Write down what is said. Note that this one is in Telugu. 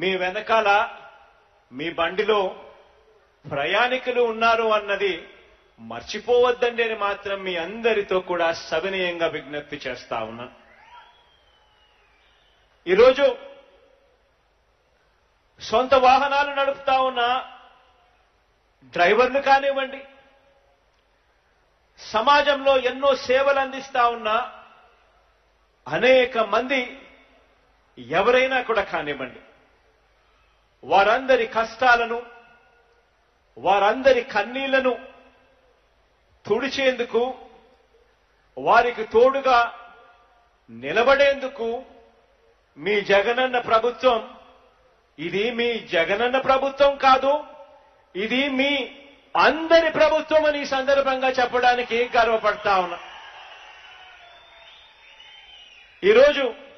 మీ వెనకాల మీ బండిలో ప్రయాణికులు ఉన్నారు అన్నది మర్చిపోవద్దండి అని మాత్రం మీ అందరితో కూడా సవినయంగా విజ్ఞప్తి చేస్తా ఉన్నాను ఈరోజు సొంత వాహనాలు నడుపుతా ఉన్న డ్రైవర్లు కానివ్వండి సమాజంలో ఎన్నో సేవలు అందిస్తా ఉన్న అనేక మంది ఎవరైనా కూడా కానివ్వండి వారందరి కష్టాలను వారందరి కన్నీళ్లను తుడిచేందుకు వారికి తోడుగా నిలబడేందుకు మీ జగనన్న ప్రభుత్వం ఇది మీ జగనన్న ప్రభుత్వం కాదు ఇది మీ అందరి ప్రభుత్వం అని ఈ సందర్భంగా చెప్పడానికి గర్వపడతా ఉన్నా ఈరోజు